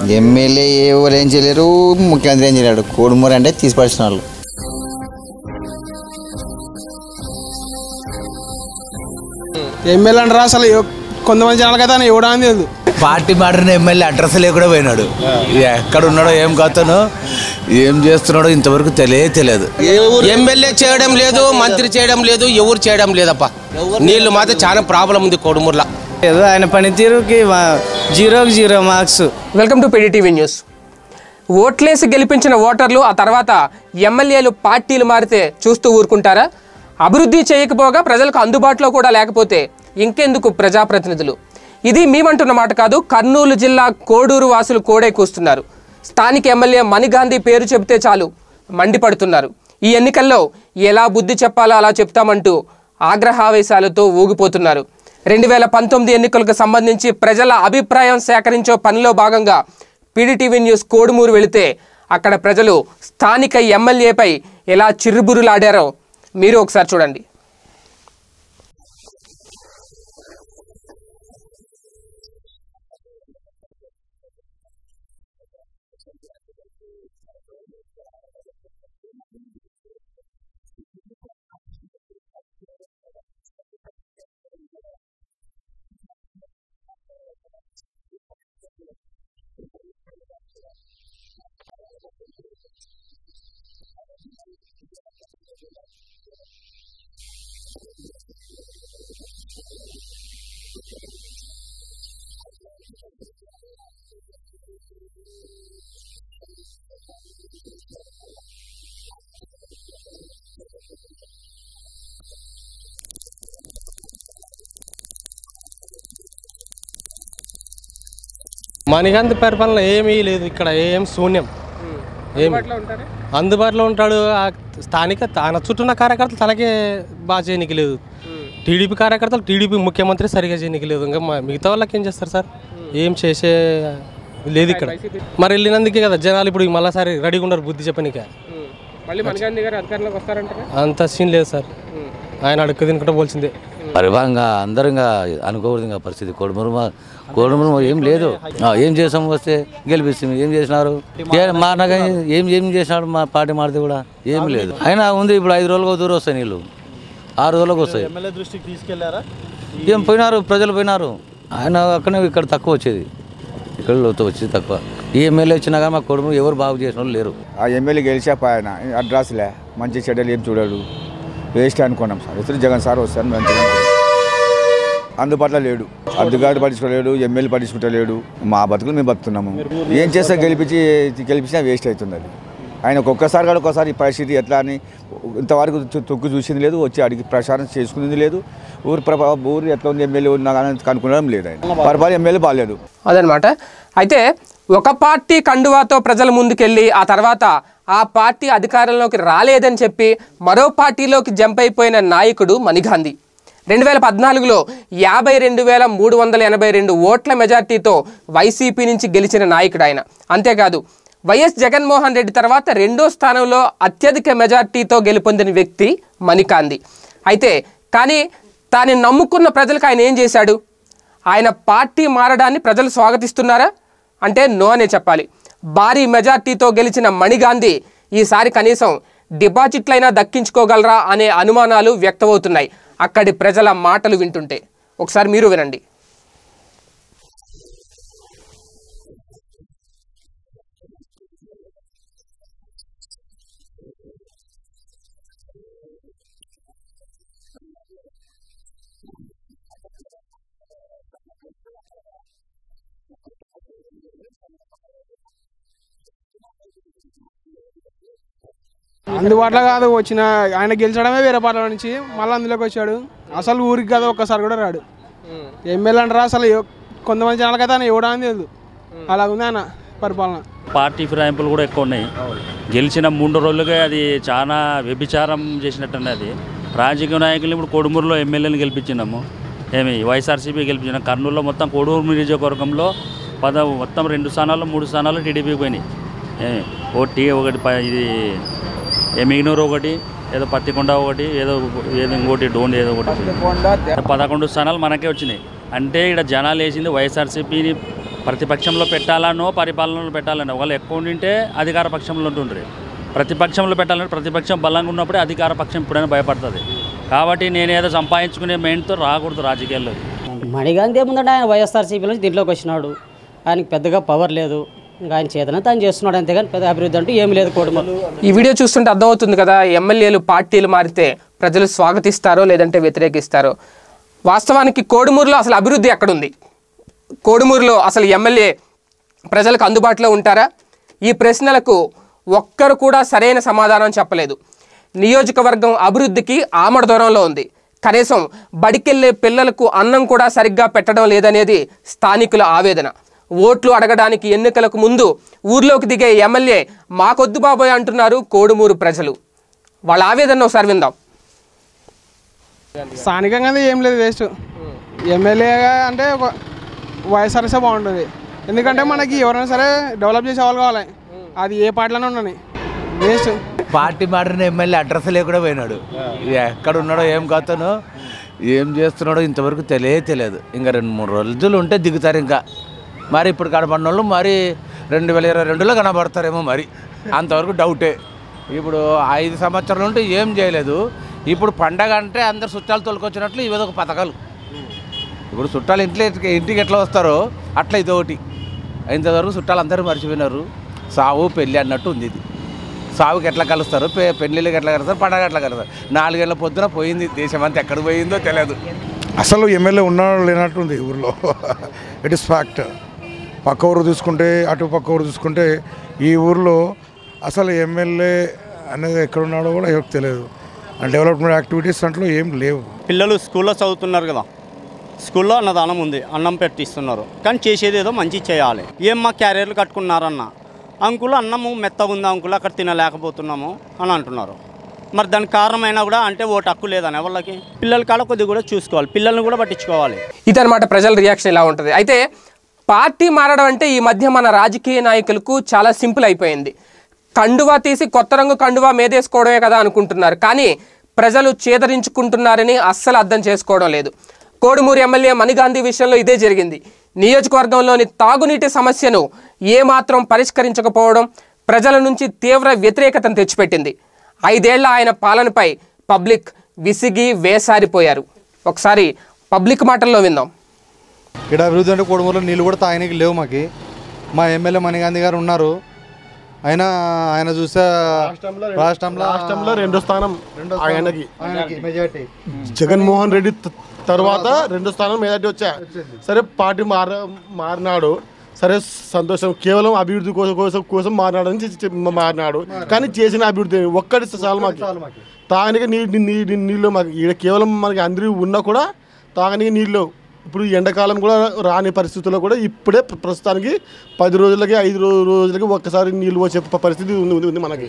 MLA ఎవరు ఏం చేయలేరు ముఖ్యమంత్రి ఏం చేయలేడు కోడుమూరు అంటే తీసిపడిచిన వాళ్ళు ఎమ్మెల్యే అంటారా అసలు ఎవ- కొంతమంది జనాలకైతే ఆయన ఇవ్వడానికి తెలియదు పార్టీ మారిన ఎమ్మెల్యే అడ్రస్ లేకుండా పోయినాడు ఎక్కడ ఉన్నాడో ఏం కాతానో ఏం చేస్తున్నాడో ఇంతవరకు తెలియే తెలియదు ఎమ్మెల్యే చేయడం లేదు మంత్రి చేయడం లేదు ఎవరు చేయడం లేదప్ప నీళ్లు మాత్రం చాలా ప్రాబ్లం ఉంది కొడుమూరులో ఏదో ఆయన పనితీరుకి మా- జీరోకి zero marks welcome to PDTV news ఓట్లేసి గెలిపించిన ఓటర్లు ఆ తర్వాత ఎమ్మెల్యేలు పార్టీలు మారితే చూస్తూ ఊరుకుంటారా అభివృద్ధి చేయకపోగా ప్రజలకు అందుబాటులో కూడా లేకపోతే ఇంకెందుకు ప్రజాప్రతినిధులు ఇది మేమంటున్న మాట కాదు కర్నూలు జిల్లా కోడూరు వాసులు కోడే కూస్తున్నారు స్థానిక ఎమ్మెల్యే మణిగాంధీ పేరు చెబితే చాలు మండిపడుతున్నారు ఈ ఎన్నికల్లో ఎలా బుద్ధి చెప్పాలో అలా చెప్తామంటూ ఆగ్రహావేశాలతో ఊగిపోతున్నారు రెండు వేల పంతొమ్మిది ఎన్నికలకు సంబంధించి ప్రజల అభిప్రాయం సేకరించే పనిలో భాగంగా పీడీటీవీ న్యూస్ కోడుమూరు వెళితే అక్కడ ప్రజలు స్థానిక ఎమ్మెల్యేపై ఎలా చిరుబురులాడారో మీరు ఒకసారి చూడండి మణికాంత్ పరిపాలన ఏమీ లేదు ఇక్కడ ఏం శూన్యం ఏమి అందుబాటులో ఉంటాడు ఆ స్థానిక తన చుట్టూ ఉన్న కార్యకర్తలు తనకే బాగా చేయనికి లేదు టీడీపీ కార్యకర్తలు టీడీపీ ముఖ్యమంత్రి సరిగా చేయనికి లేదు ఇంకా మ- మిగతా వాళ్ళకి ఏం చేస్తారు సార్ ఏం చేసే లేదు ఇక్కడ మరి వెళ్ళినందుకే కదా జనాలు ఇప్పుడు మళ్ళీసారి రెడీగా ఉన్నారు బుద్ధి చెప్పనిక మళ్ళీ మణిగాంధీ గారు అధికారంలోకి వస్తారంటారా అంత సీన్ లేదు సార్ ఆయన అడుక్కు తినుకుంటే పోల్సిందే పరిభాగంగా అందరం ఇంకా అనుకోకూడదు ఇంకా పరిస్థితి కోడుమూరు మా- కోడుమూరు ఏం లేదు ఆ, ఏం చేసాం వస్తే గెలిపిస్తుంది ఏం చేసినారు ఏ- మా నగ ఏం ఏం చేసినాడు మా పార్టీ మారితే కూడా ఏం లేదు అయినా ఉంది ఇప్పుడు ఐదు రోజులకు దూరం వస్తాయి నీళ్ళు ఆరు రోజులకు వస్తాయి దృష్టికి తీసుకెళ్లారా ఏం పోయినారు ప్రజలు పోయినారు ఆయన అక్కడనే ఇక్కడ తక్కువ వచ్చేది ఇక్కడ లోతు వచ్చేది తక్కువ ఏ ఎమ్మెల్యే వచ్చినా కానీ మా కుటుంబం ఎవరు బాగు చేసిన వాళ్ళు లేరు ఆ ఎమ్మెల్యే గెలిచాప ఆయన అడ్రస్లే మంచి చెడ్డలు ఏం చూడాడు వేస్ట్ అనుకున్నాం సార్ ఇతరు జగన్ సార్ వస్తాను మంచిగా అనుకున్నాం. అందుబాటులో లేడు అద్దెగాడు పట్టించుకోలేడు ఎమ్మెల్యే పట్టించుకుంటలేడు మా బతుకులు మేము బతుకుతున్నాము ఏం చేస్తే గెలిపించి గెలిపించినా వేస్ట్ అవుతుంది అది ఆయన ఒక్కసారి కాదు ఒక్కసారి ఈ పరిస్థితి ఎట్లా అని ఇంతవరకు తొ- తొక్కు చూసింది లేదు వచ్చి అడిగి ప్రచారం చేసుకునేది లేదు ఊరు ప్రభా ఊరు ఎట్లా ఉంది ఎమ్మెల్యే ఉన్నా కానీ కనుక్కునడం లేదు ఆయన పరిపాలన ఎమ్మెల్యే బాగాలేదు అదనమాట అయితే ఒక పార్టీ కండువాతో ప్రజల ముందుకెళ్ళి ఆ తర్వాత ఆ పార్టీ అధికారంలోకి రాలేదని చెప్పి మరో పార్టీలోకి జంప్ అయిపోయిన నాయకుడు మణిగాంధీ రెండు వేల పద్నాలుగులో యాభై రెండు వేల మూడు వందల ఎనభై రెండు ఓట్ల మెజార్టీతో వైసీపీ నుంచి గెలిచిన నాయకుడు ఆయన అంతేకాదు వైఎస్ జగన్మోహన్ రెడ్డి తర్వాత రెండో స్థానంలో అత్యధిక మెజార్టీతో గెలుపొందిన వ్యక్తి మణికాంది అయితే కానీ తాను నమ్ముకున్న ప్రజలకు ఆయన ఏం చేశాడు ఆయన పార్టీ మారడాన్ని ప్రజలు స్వాగతిస్తున్నారా అంటే నో అనే చెప్పాలి భారీ మెజార్టీతో గెలిచిన మణిగాంధీ ఈసారి కనీసం డిపాజిట్లైనా దక్కించుకోగలరా అనే అనుమానాలు వ్యక్తమవుతున్నాయి అక్కడి ప్రజల మాటలు వింటుంటే ఒకసారి మీరు వినండి అందుబాటులో కాదు వచ్చిన ఆయన గెలిచడమే వేరే పార్టీల నుంచి మళ్ళీ అందులోకి వచ్చాడు అసలు ఊరికి కదా ఒక్కసారి కూడా రాడు ఎమ్మెల్యే అంటారా అసలు ఎవ- కొంతమంది జనాలకైతే ఆయన ఇవ్వడానికి తెలియదు అలా ఉంది ఆయన పరిపాలన పార్టీ ఫిరాయింపులు కూడా ఎక్కువ ఉన్నాయి గెలిచిన మూడు రోజులుగా అది చాలా వ్యభిచారం చేసినట్టు అది రాజకీయ నాయకులు ఇప్పుడు కొడుమూరులో ఎమ్మెల్యేని గెలిపించినాము ఏమి వైఎస్ఆర్సీపీ గెలిపించినాం కర్నూలులో మొత్తం కొడూరు నియోజకవర్గంలో పద మొత్తం రెండు స్థానాలు మూడు స్థానాలు టీడీపీకి పోయినాయి ఏమి ఒకటి ఒకటి ప- ఇది ఎమిగ్నూరు ఒకటి ఏదో పత్తికొండ ఒకటి ఏదో ఏదో ఇంకోటి డోన్ ఏదో ఒకటి పదకొండు స్థానాలు మనకే వచ్చినాయి అంటే ఇక్కడ జనాలు వేసింది వైఎస్ఆర్సీపీని ప్రతిపక్షంలో పెట్టాలనో పరిపాలనలో పెట్టాలనో వాళ్ళు ఎక్కువ ఉండింటే అధికార పక్షంలో ఉంటుండ్రి ప్రతిపక్షంలో పెట్టాలంటే ప్రతిపక్షం బలంగా ఉన్నప్పుడే అధికార పక్షం ఎప్పుడైనా భయపడుతుంది కాబట్టి నేనేదో సంపాదించుకునే మెయిన్తో రాకూడదు రాజకీయాల్లో మణిగాంధీ ఏముందంటే ఆయన వైఎస్ఆర్సీపీ నుంచి దీంట్లోకి వచ్చినాడు ఆయనకి పెద్దగా పవర్ లేదు ఇంకా ఆయన చేతన తను చేస్తున్నాడు అంతేగాని పెద్ద అభివృద్ధి అంటూ ఏమి లేదు కోడుమల్లు ఈ వీడియో చూస్తుంటే అర్థమవుతుంది కదా ఎమ్మెల్యేలు పార్టీలు మారితే ప్రజలు స్వాగతిస్తారో లేదంటే వ్యతిరేకిస్తారో వాస్తవానికి కోడుమూరులో అసలు అభివృద్ధి ఎక్కడుంది కోడుమూరులో అసలు ఎమ్మెల్యే ప్రజలకు అందుబాటులో ఉంటారా ఈ ప్రశ్నలకు ఒక్కరు కూడా సరైన సమాధానం చెప్పలేదు నియోజకవర్గం అభివృద్ధికి ఆమడ దూరంలో ఉంది కనీసం బడికెళ్ళే పిల్లలకు అన్నం కూడా సరిగ్గా పెట్టడం లేదనేది స్థానికుల ఆవేదన ఓట్లు అడగడానికి ఎన్నికలకు ముందు ఊర్లోకి దిగే ఎమ్మెల్యే మాకొద్దు బాబోయ్ అంటున్నారు కోడుమూరు ప్రజలు వాళ్ళ ఆవేదన ఒకసారి విందాం స్థానికంగా అయితే ఏం లేదు వేస్ట్ ఎమ్మెల్యేగా అంటే ఒక వైఎస్ఆర్సీ బాగుంటుంది ఎందుకంటే మనకి ఎవరైనా సరే డెవలప్ చేసే వాళ్ళు కావాలి అది ఏ పార్టీలోనే ఉండని వేస్ట్ పార్టీ మారిన ఎమ్మెల్యే అడ్రస్ లేకుండా పోయినాడు ఎక్కడ ఉన్నాడో ఏం కాతను ఏం చేస్తున్నాడో ఇంతవరకు తెలియే తెలియదు ఇంకా రెండు మూడు రోజులు ఉంటే దిగుతారు ఇంకా మరి ఇప్పుడు కనబడిన వాళ్ళు మరి రెండు వేల ఇరవై రెండులో కనబడతారేమో మరి అంతవరకు డౌటే ఇప్పుడు ఐదు సంవత్సరాలు ఉంటే ఏం చేయలేదు ఇప్పుడు పండగ అంటే అందరు చుట్టాలు తొలకొచ్చినట్లు ఇవి ఒక పథకాలు ఇప్పుడు చుట్టాలు ఇంట్లో ఇంటికి ఎట్లా వస్తారో అట్లా ఇది ఒకటి ఇంతవరకు చుట్టాలు అందరూ మర్చిపోయినారు సావు పెళ్ళి అన్నట్టు ఉంది ఇది సావుకి ఎట్లా కలుస్తారు పె పెళ్ళిళ్ళకి ఎట్లా కలుస్తారు పండగ ఎట్లా కలుస్తారు నాలుగేళ్ల పొద్దున పోయింది దేశం అంతా ఎక్కడ పోయిందో తెలియదు అసలు ఎమ్మెల్యే ఉన్నాడు లేనట్టుంది ఊర్లో ఇట్ ఇస్ ఫ్యాక్ట్ పక్క ఊరు చూసుకుంటే అటు పక్క ఊరు చూసుకుంటే ఈ ఊర్లో అసలు ఎమ్మెల్యే అనేది ఎక్కడ ఉన్నాడో కూడా ఎవరికి తెలియదు డెవలప్మెంట్ యాక్టివిటీస్ అంట్లో ఏం లేవు పిల్లలు స్కూల్లో చదువుతున్నారు కదా స్కూల్లో అన్నదానం ఉంది అన్నం పెట్టిస్తున్నారు కానీ చేసేది ఏదో మంచి చేయాలి ఏం మా క్యారియర్లు కట్టుకున్నారన్న అంకులు అన్నము మెత్తగా ఉంది అంకులు అక్కడ తినలేకపోతున్నాము అని అంటున్నారు మరి దానికి కారణమైనా కూడా అంటే ఓటు హక్కు లేదని వాళ్ళకి పిల్లల కాడ కొద్దిగా కూడా చూసుకోవాలి పిల్లల్ని కూడా పట్టించుకోవాలి ఇదనమాట ప్రజల రియాక్షన్ ఇలా ఉంటుంది అయితే పార్టీ మారడం అంటే ఈ మధ్య మన రాజకీయ నాయకులకు చాలా సింపుల్ అయిపోయింది కండువా తీసి కొత్త రంగు కండువా మేదేసుకోవడమే కదా అనుకుంటున్నారు కానీ ప్రజలు చేదరించుకుంటున్నారని అస్సలు అర్థం చేసుకోవడం లేదు కోడుమూరు ఎమ్మెల్యే మణిగాంధీ విషయంలో ఇదే జరిగింది నియోజకవర్గంలోని తాగునీటి సమస్యను ఏమాత్రం పరిష్కరించకపోవడం ప్రజల నుంచి తీవ్ర వ్యతిరేకతను తెచ్చిపెట్టింది ఐదేళ్ల ఆయన పాలనపై పబ్లిక్ విసిగి వేసారిపోయారు ఒకసారి పబ్లిక్ మాటల్లో విందాం ఇక్కడ అభివృద్ధి అంటే కోడుమూరులో నీళ్ళు కూడా తాగనీకి లేవు మాకు మా ఎమ్మెల్యే మణిగాంధీ గారు ఉన్నారు అయినా ఆయన చూస్తే రాష్ట్రంలో రాష్ట్రంలో రెండో స్థానం ఆయనకి ఆయనకి మెజార్టీ జగన్మోహన్ రెడ్డి త- తర్వాత రెండో స్థానం మెజార్టీ వచ్చా సరే పార్టీ మార మారినాడు సరే సంతోషం కేవలం అభివృద్ధి కోసం కోసం కోసం మారినాడని చె- చె- మారినాడు కానీ చేసిన అభివృద్ధి ఒక్కటి చాలు మాకు తాగనికి నీళ్ళు నీళ్ళు నీళ్ళు మాకు ఈడ కేవలం మనకి అందరూ ఉన్నా కూడా తాగనికి నీళ్ళు ఇప్పుడు ఎండాకాలం కూడా రాని పరిస్థితుల్లో కూడా ఇప్పుడే ప్ర- ప్రస్తుతానికి పది రోజులకి ఐదు రో- రోజులకి ఒక్కసారి నీళ్ళు వచ్చే ప- పరిస్థితి ఉంది ఉంది- ఉంది మనకి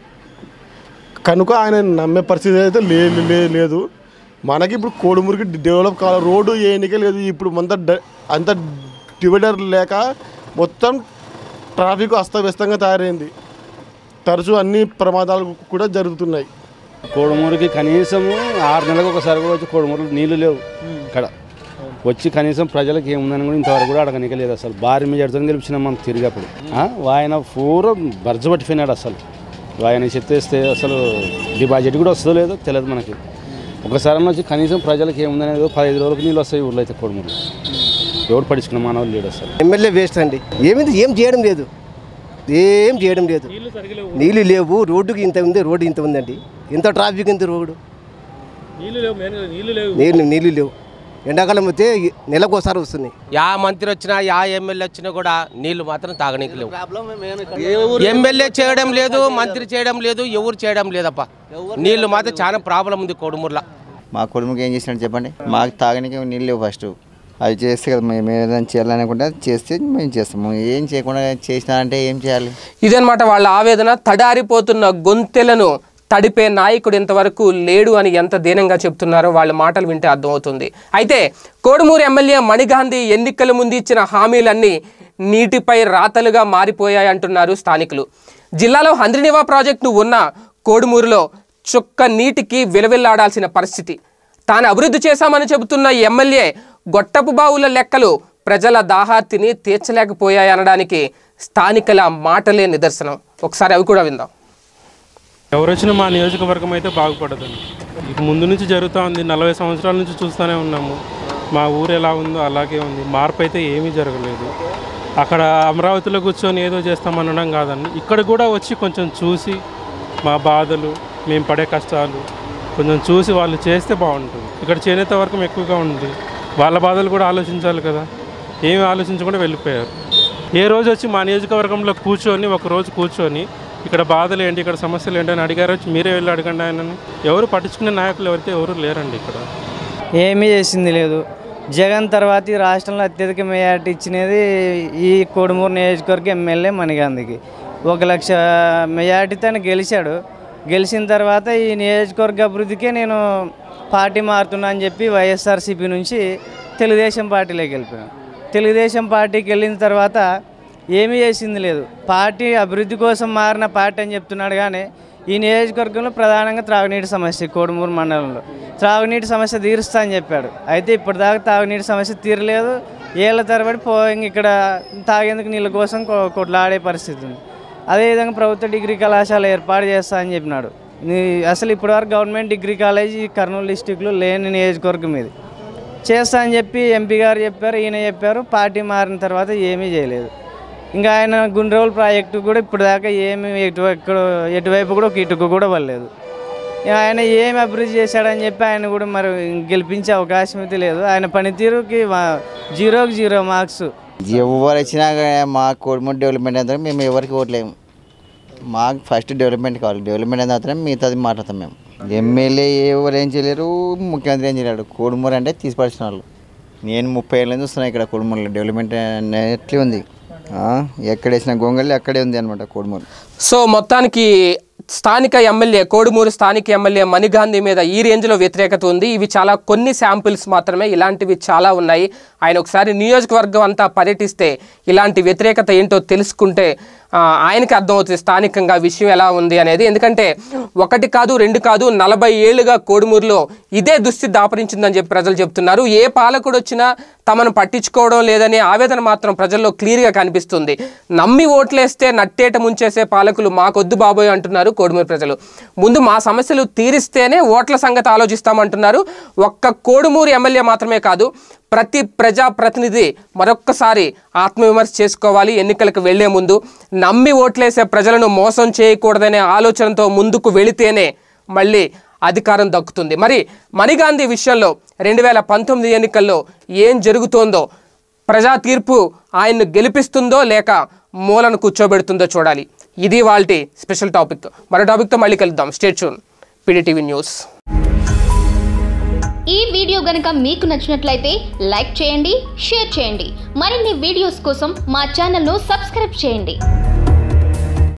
కనుక ఆయన నమ్మే పరిస్థితి అయితే లే లే- లేదు మనకి ఇప్పుడు కోడుమూరికి డెవలప్ కావాలి రోడ్డు ఏనికే లేదు ఇప్పుడు అంత డ- అంత డివైడర్ లేక మొత్తం ట్రాఫిక్ అస్తవ్యస్తంగా తయారైంది తరచూ అన్ని ప్రమాదాలు కూడా జరుగుతున్నాయి కోడుమూరుకి కనీసం ఆరు నెలలకు ఒకసారి కూడా వచ్చి కోడుమూరులో నీళ్లు లేవు ఇక్కడ వచ్చి కనీసం ప్రజలకు ఏముందని కూడా ఇంతవరకు కూడా అడగనికలేదు అసలు భారీ మెజార్టీతో గెలిచినాం మనం తిరిగప్పుడు ఆ? ఆయన పూర బర్జ పట్టిపోయినాడు అసలు ఆయన చెత్తేస్తే అసలు డిపాజిట్ కూడా వస్తుందో లేదో తెలియదు మనకి ఒకసారి వచ్చి కనీసం ప్రజలకు ఏముందనేది పదిహేను రోజులకు నీళ్ళు వస్తాయి ఊళ్ళో అయితే కోడుమూరు ఎవడు పట్టించుకున్న మానవులు లేడు అసలు ఎమ్మెల్యే వేస్ట్ అండి ఏమిది ఏం చేయడం లేదు ఏం చేయడం లేదు నీళ్ళు లేవు రోడ్డుకి ఇంత ఉంది రోడ్డు ఇంత ఉందండి ఇంత ట్రాఫిక్ ఇంత రోడ్డు నీళ్ళు లేవు నీళ్ళు లేవు నీళ్ళు నీళ్ళు లేవు ఎండాకాలం వస్తే నెలకు ఒకసారి వస్తున్నాయి యా మంత్రి వచ్చినా యా ఎమ్మెల్యే వచ్చినా కూడా నీళ్లు మాత్రం తాగనీకి లేవు ఎమ్మెల్యే చేయడం లేదు మంత్రి చేయడం లేదు ఎవరు చేయడం లేదప్ప నీళ్లు మాత్రం చాలా ప్రాబ్లం ఉంది కొడుమూరులో మా కుటుంబకి ఏం చేసినట్టు చెప్పండి మాకు తాగడానికి నీళ్ళు లేవు ఫస్ట్ అవి చేస్తే కదా మేము ఏదైనా చేయాలనుకుంటే చేస్తే మేము చేస్తాము ఏం చేయకుండా చేసినా అంటే ఏం చేయాలి ఇదనమాట వాళ్ళ ఆవేదన తడారిపోతున్న గొంతెలను తడిపే నాయకుడు ఇంతవరకు లేడు అని ఎంత దీనంగా చెప్తున్నారో వాళ్ళ మాటలు వింటే అర్థమవుతుంది అయితే కోడుమూరు ఎమ్మెల్యే మణిగాంధీ ఎన్నికల ముందు ఇచ్చిన హామీలన్నీ నీటిపై రాతలుగా మారిపోయాయి అంటున్నారు స్థానికులు జిల్లాలో హంద్రినివా ప్రాజెక్టు ఉన్న కోడుమూరులో చుక్క నీటికి విలవిల్లాడాల్సిన పరిస్థితి తాను అభివృద్ధి చేశామని చెబుతున్న ఎమ్మెల్యే గొట్టపు బావుల లెక్కలు ప్రజల దాహార్తిని తీర్చలేకపోయాయనడానికి స్థానికుల మాటలే నిదర్శనం ఒకసారి అవి కూడా విందాం ఎవరు వచ్చినా మా నియోజకవర్గం అయితే బాగుపడదండి ఇక ముందు నుంచి జరుగుతూ ఉంది నలభై సంవత్సరాల నుంచి చూస్తూనే ఉన్నాము మా ఊరు ఎలా ఉందో అలాగే ఉంది మార్పు అయితే ఏమీ జరగలేదు అక్కడ అమరావతిలో కూర్చొని ఏదో చేస్తామనడం కాదండి ఇక్కడ కూడా వచ్చి కొంచెం చూసి మా బాధలు మేము పడే కష్టాలు కొంచెం చూసి వాళ్ళు చేస్తే బాగుంటుంది ఇక్కడ చేనేత వర్గం ఎక్కువగా ఉంది వాళ్ళ బాధలు కూడా ఆలోచించాలి కదా ఏమి ఆలోచించకుండా వెళ్ళిపోయారు ఏ రోజు వచ్చి మా నియోజకవర్గంలో కూర్చొని ఒక రోజు కూర్చొని ఇక్కడ బాధలు ఏంటి ఇక్కడ సమస్యలు ఏంటి అని అడిగారు వచ్చి మీరే వెళ్ళి అడగండి ఆయనని ఎవరు పట్టించుకునే నాయకులు ఎవరైతే ఎవరు లేరండి ఇక్కడ ఏమీ చేసింది లేదు జగన్ తర్వాత ఈ రాష్ట్రంలో అత్యధిక మెజార్టీ ఇచ్చినది ఈ కోడుమూరు నియోజకవర్గ ఎమ్మెల్యే మణిగాంధీకి ఒక లక్ష మెజార్టీతో ఆయన గెలిచాడు గెలిచిన తర్వాత ఈ నియోజకవర్గ అభివృద్ధికే నేను పార్టీ మారుతున్నా అని చెప్పి వైఎస్ఆర్సీపీ నుంచి తెలుగుదేశం పార్టీలోకి వెళ్ళిపోయాను తెలుగుదేశం పార్టీకి వెళ్ళిన తర్వాత ఏమీ చేసింది లేదు పార్టీ అభివృద్ధి కోసం మారిన పార్టీ అని చెప్తున్నాడు కానీ ఈ నియోజకవర్గంలో ప్రధానంగా త్రాగునీటి సమస్య కోడుమూరు మండలంలో త్రాగునీటి సమస్య తీరుస్తా అని చెప్పాడు అయితే ఇప్పటిదాకా తాగునీటి సమస్య తీరలేదు ఏళ్ళ తరబడి పో ఇంక ఇక్కడ తాగేందుకు నీళ్ళ కోసం కొ- కొట్లాడే పరిస్థితి ఉంది అదేవిధంగా ప్రభుత్వ డిగ్రీ కళాశాల ఏర్పాటు చేస్తా అని చెప్పినాడు నీ- అసలు ఇప్పటివరకు గవర్నమెంట్ డిగ్రీ కాలేజ్ ఈ కర్నూలు డిస్టిక్లో లేని నియోజకవర్గం ఇది చేస్తా అని చెప్పి ఎంపీ గారు చెప్పారు ఈయన చెప్పారు పార్టీ మారిన తర్వాత ఏమీ చేయలేదు ఇంకా ఆయన గుండ్రోల్ ప్రాజెక్టు కూడా ఇప్పుడు దాకా ఏమి ఎటు ఎక్కడ ఎటువైపు కూడా ఒక ఇటుక కూడా పడలేదు ఇక ఆయన ఏమి అభివృద్ధి చేశాడని చెప్పి ఆయన కూడా మరి గెలిపించే అవకాశం అయితే లేదు ఆయన పనితీరుకి వా- జీరోకి జీరో మార్క్స్ ఎవరు వచ్చినా కానీ మా కోడిమూడు డెవలప్మెంట్ అయితే మేము ఎవరికి ఓట్లేము మాకు ఫస్ట్ డెవలప్మెంట్ కావాలి డెవలప్మెంట్ అయిన తర్వాత మిగతాది మాట్లాడతాం మేము ఎమ్మెల్యే ఎవరు ఏం చేయలేరు ముఖ్యమంత్రి ఏం చేయలేడు కోడుమూరు అంటే తీసిపడిచిన వాళ్ళు నేను ముప్పై ఏళ్ళ నుంచి చూస్తున్నా ఇక్కడ కోడుమూరులో డెవలప్మెంట్ ఎట్లే ఉంది ఆ, ఎక్కడ వేసిన గొంగళి అక్కడే ఉంది అనమాట కోడుమూరు సో మొత్తానికి స్థానిక ఎమ్మెల్యే కోడుమూరు స్థానిక ఎమ్మెల్యే మణిగాంధీ మీద ఈ రేంజ్లో వ్యతిరేకత ఉంది ఇవి చాలా కొన్ని శాంపిల్స్ మాత్రమే ఇలాంటివి చాలా ఉన్నాయి ఆయన ఒకసారి నియోజకవర్గం అంతా పర్యటిస్తే ఇలాంటి వ్యతిరేకత ఏంటో తెలుసుకుంటే ఆ, ఆయనకి అర్థమవుతుంది స్థానికంగా విషయం ఎలా ఉంది అనేది ఎందుకంటే ఒకటి కాదు రెండు కాదు నలభై ఏళ్ళుగా కోడుమూరులో ఇదే దుస్థితి దాపరించిందని చెప్పి ప్రజలు చెప్తున్నారు ఏ పాలకుడు వచ్చినా తమను పట్టించుకోవడం లేదనే ఆవేదన మాత్రం ప్రజల్లో క్లియర్గా కనిపిస్తుంది నమ్మి ఓట్లేస్తే నట్టేట ముంచేసే పాలకులు మాకొద్దు బాబోయ్ అంటున్నారు కోడుమూరు ప్రజలు ముందు మా సమస్యలు తీరిస్తేనే ఓట్ల సంగతి ఆలోచిస్తామంటున్నారు ఒక్క కోడుమూరు ఎమ్మెల్యే మాత్రమే కాదు ప్రతి ప్రజా ప్రతినిధి మరొక్కసారి ఆత్మవిమర్శ చేసుకోవాలి ఎన్నికలకు వెళ్లే ముందు నమ్మి ఓట్లేసే ప్రజలను మోసం చేయకూడదనే ఆలోచనతో ముందుకు వెళితేనే మళ్ళీ అధికారం దక్కుతుంది మరి మణిగాంధీ విషయంలో రెండు వేల పంతొమ్మిది ఎన్నికల్లో ఏం జరుగుతోందో ప్రజా తీర్పు ఆయన్ను గెలిపిస్తుందో లేక మూలను కూర్చోబెడుతుందో చూడాలి ఇది వాళ్ళ స్పెషల్ టాపిక్ మరో టాపిక్తో మళ్ళీ కలుద్దాం స్టేట్ చూన్ పీడిటీవీ న్యూస్ ఈ వీడియో గనక మీకు నచ్చినట్లయితే లైక్ చేయండి షేర్ చేయండి మరిన్ని వీడియోస్ కోసం మా ఛానల్ను సబ్స్క్రైబ్ చేయండి